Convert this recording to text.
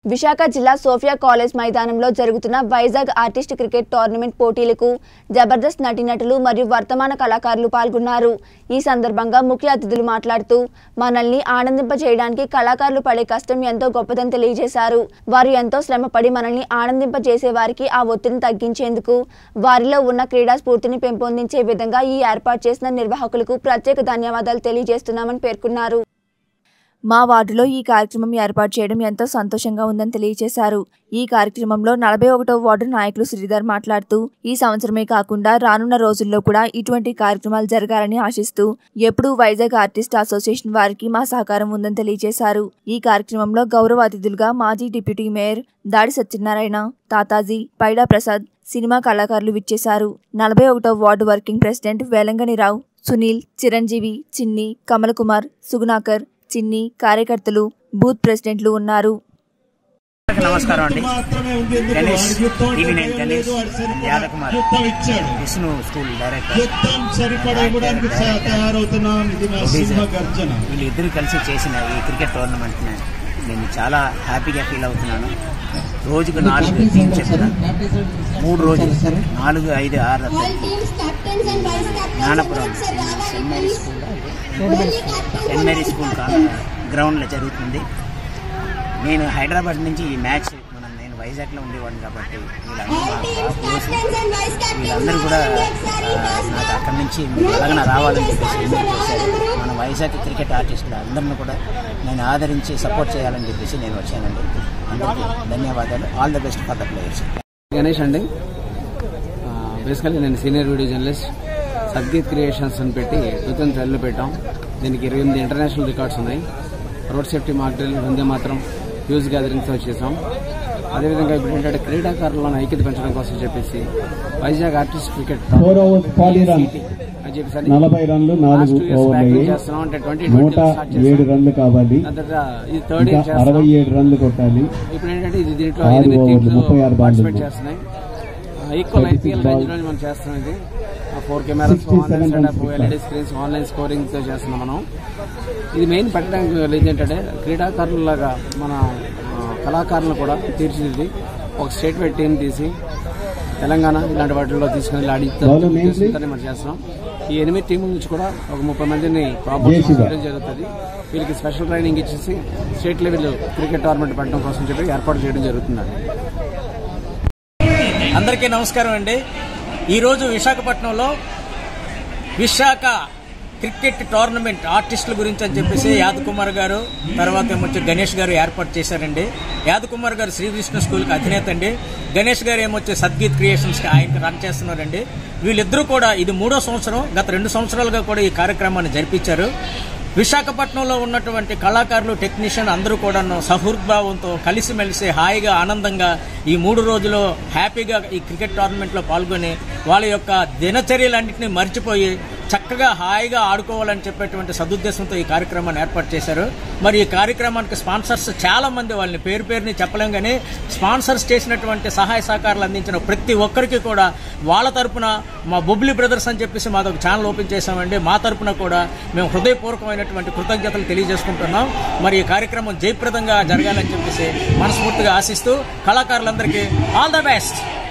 విశాఖ జిల్లా Sophia college మైదానంలో జరుగుతున్న వైజాగ్ ఆర్టిస్ట్ క్రికెట్ టోర్నమెంట్ పోటీలకు జబర్దస్త్ నటీనటులు మరియు వర్తమాన కళాకారులు పాల్గొన్నారు ఈ సందర్భంగా ముఖ్య అతిథులు మాట్లాడుతూ మనల్ని ఆనందింపజేయడానికి కళాకారులు పడే కష్టం ఎంతో గొప్పదని తెలియజేశారు వారు ఎంతో శ్రమపడి మనల్ని ఆనందింపజేసే వారికి ఆ ఒత్తిడిని తగ్గించేందుకు వారిలో ఉన్న క్రీడా స్ఫూర్తిని పెంపొందించే విధంగా ఈ ఏర్పాటు చేసిన నిర్వాహకులకు ప్రత్యేక ధన్యవాదాలు తెలియజేస్తున్నామని పేర్కొన్నారు మా వార్డులో ఈ కార్యక్రమం ఏర్పాటు చేయడం ఎంతో సంతోషంగా ఉందని తెలియజేశారు ఈ కార్యక్రమంలో నలభై ఒకటో వార్డు నాయకులు శ్రీధర్ మాట్లాడుతూ ఈ సంవత్సరమే కాకుండా రానున్న రోజుల్లో కూడా ఇటువంటి కార్యక్రమాలు జరగాలని ఆశిస్తూ ఎప్పుడూ వైజాగ్ ఆర్టిస్ట్ అసోసియేషన్ వారికి మా సహకారం ఉందని తెలియజేశారు ఈ కార్యక్రమంలో గౌరవ అతిథులుగా మాజీ deputy mayor Dadi Satyanarayana Tataji Paida Prasad cinema కళాకారులు విచ్చేశారు నలభై ఒకటో వార్డు వర్కింగ్ ప్రెసిడెంట్ వేలంగనిరావు సునీల్ చిరంజీవి చిన్ని కమల్ కుమార్ సుగుణాకర్ చిన్ని కార్యకర్తలు బూత్ ప్రెసిడెంట్లు ఉన్నారు అందరికీ నమస్కారం అండి Ganesh TV nine Ganesh Yadakumar Vishnu school director యుద్ధం సరిపడడానికి తయారవుతున్నాం ఇది నా సింహ గర్జన వీళ్ళిద్దరూ కలిసి చేసిన ఈ క్రికెట్ టోర్నమెంట్ నేను చాలా హ్యాపీగా ఫీల్ అవుతున్నాను రోజుకు నాలుగు టీం చెప్తా మూడు రోజులు నాలుగు ఐదు ఆరు All teams, captains and vice captains Gnanapuram ఒకసారి రావాలి Saint Mary please. School Only captains Saint and Mary vice school captains. గ్రౌండ్లో జరుగుతుంది నేను హైదరాబాద్ నుంచి ఈ మ్యాచ్ మనం నేను వైజాగ్లో ఉండేవాడిని కాబట్టి వీళ్ళందరూ All నాకు teams, బాగా close. captains and vice captains వీళ్ళందరూ కూడా రావాలి ఒకసారి ఆ, fast నాకు గా. అక్కడి నుంచి అలాగన రావాలని చెప్పేసి ఇన్వైట్ చేశారు మన వైజాగ్ క్రికెట్ ఆర్టిస్టులు అందరిని కూడా నేను ఆదరించి సపోర్ట్ చేయాలని చెప్పేసి నేను వచ్చానండి అందరికీ ధన్యవాదాలు all the best for the players Ganesh అండి బేసికల్లీ నేను senior video journalist Sadgeet Creations అని పెట్టి టూ థౌసండ్ ట్వెల్వ్లో పెట్టాం దీనికి ఇరవై ఎనిమిది ఇంటర్నేషనల్ రికార్డ్స్ ఉన్నాయి రోడ్ సేఫ్టీ మార్క్ డ్రిల్ వందే మాత్రం హ్యూజ్ గ్యాదరింగ్స్తో చేసాం అదేవిధంగా ఇప్పుడు ఏంటంటే క్రీడాకారులను ఐక్యత పెంచడం కోసం చెప్పేసి Vizag artist cricket four overs forty run అని చెప్పేసి నలభై రన్లు నాలుగు ఓవర్లు చేస్తున్నాం అంటే ట్వంటీ నూట ఏడు రన్లు కావాలి ఇది థర్డ్ ఇంకా ఇయర్ అరవై చేస్తాం ఏడు రన్లు కొట్టాలి ఇప్పుడు ఏంటంటే ఇది దీంట్లో ఆరు ఎనిమిది ఓవర్లు, టీంలు ముప్పై ఆరు బాల్లు పార్టిసిపేట్ ఉన్నాయి. చేస్తున్నాయి ఈక్వల్ 36 ఐపీఎల్ బాల్. రేంజ్ లో మనం చేస్తున్నాం ఇది four cameras 67 runs LED screens online scoring తో చేస్తున్నాం మనం ఇది మెయిన్ పెట్టడానికి లేదు ఏంటంటే క్రీడాకారులలాగా మన ఆ, కళాకారులను కూడా తీర్చిదిద్ది ఒక స్టేట్ వైడ్ టీం తీసి తెలంగాణ ఇలాంటి వాటిల్లో తీసుకుని ఆడితో Bowler name, please. మనం చేస్తున్నాం ఈ ఎనిమిది టీముల నుంచి కూడా ఒక ముప్పై మందిని ప్రాపర్ జేసీగా. చేయడం జరుగుతుంది వీళ్ళకి స్పెషల్ ట్రైనింగ్ ఇచ్చేసి స్టేట్ లెవెల్ క్రికెట్ టోర్నమెంట్ పెట్టడం కోసం చెప్పి ఏర్పాటు చేయడం జరుగుతుందండి అందరికీ నమస్కారం అండి ఈరోజు విశాఖపట్నంలో విశాఖ క్రికెట్ టోర్నమెంట్ ఆర్టిస్టుల గురించి అని చెప్పేసి యాదకుమార్ గారు తర్వాత ఏమొచ్చి గణేష్ గారు ఏర్పాటు చేశారండి యాదకుమార్ గారు శ్రీ విష్ణు స్కూల్కి అధినేత అండి గణేష్ గారు ఏమొచ్చి సద్గీత్ క్రియేషన్స్కి ఆయనకి రన్ చేస్తున్నారండి వీళ్ళిద్దరూ కూడా ఇది మూడో సంవత్సరం గత రెండు సంవత్సరాలుగా కూడా ఈ కార్యక్రమాన్ని జరిపించారు విశాఖపట్నంలో ఉన్నటువంటి కళాకారులు టెక్నీషియన్ అందరూ కూడా సహృద్భావంతో కలిసిమెలిసి హాయిగా ఆనందంగా ఈ మూడు రోజులు హ్యాపీగా ఈ క్రికెట్ టోర్నమెంట్లో పాల్గొని వాళ్ళ యొక్క దినచర్యలన్నింటినీ మర్చిపోయి చక్కగా హాయిగా ఆడుకోవాలని చెప్పేటువంటి సదుద్దేశంతో ఈ కార్యక్రమాన్ని ఏర్పాటు చేశారు మరి ఈ కార్యక్రమానికి స్పాన్సర్స్ చాలా మంది వాళ్ళని పేరు పేరుని చెప్పలేం కానీ స్పాన్సర్స్ చేసినటువంటి సహాయ సహకారాలు అందించిన ప్రతి ఒక్కరికి కూడా వాళ్ళ తరపున మా బొబ్లీ బ్రదర్స్ అని చెప్పేసి మాది ఒక ఛానల్ ఓపెన్ చేశామండి మా తరపున కూడా మేము హృదయపూర్వకమైనటువంటి కృతజ్ఞతలు తెలియజేసుకుంటున్నాం మరి ఈ కార్యక్రమం జయప్రదంగా జరగాలని చెప్పేసి మనస్ఫూర్తిగా ఆశిస్తూ కళాకారులందరికీ ఆల్ ద బెస్ట్